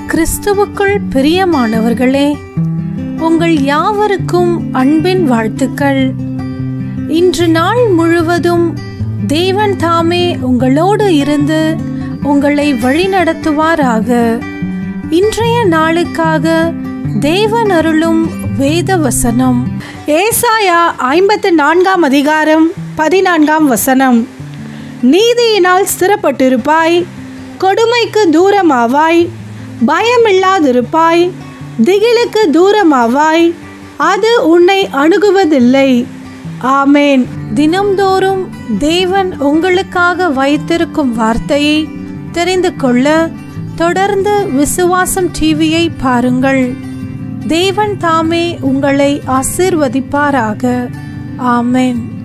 கிறிஸ்துவுக்குள் பிரியமானவர்களே உங்கள் யாவருக்கும் அன்பின் வாழ்த்துக்கள் இன்று நாள் முழுவதும் தேவன் தாமே உங்களோடு இருந்து உங்களை வழிநடத்துவாராக இன்றைய நாளுக்காக தேவன் அருளும் வேத வசனம் ஏசாயா ஐம்பத்து நான்காம் அதிகாரம் பதினான்காம் வசனம் நீதியினால் ஸ்திரப்பட்டிருப்பாய் கொடுமைக்கு தூரமாவாய் பயமில்லாதிருப்பாய் திகிலுக்கு தூரமாவாய் அது உன்னை அணுகுவதில்லை ஆமேன் தினம்தோறும் தேவன் உங்களுக்காக வைத்திருக்கும் வார்த்தையை தெரிந்து கொள்ள தொடர்ந்து விசுவாசம் டிவியை பாருங்கள் தேவன் தாமே உங்களை ஆசீர்வதிப்பாராக ஆமென்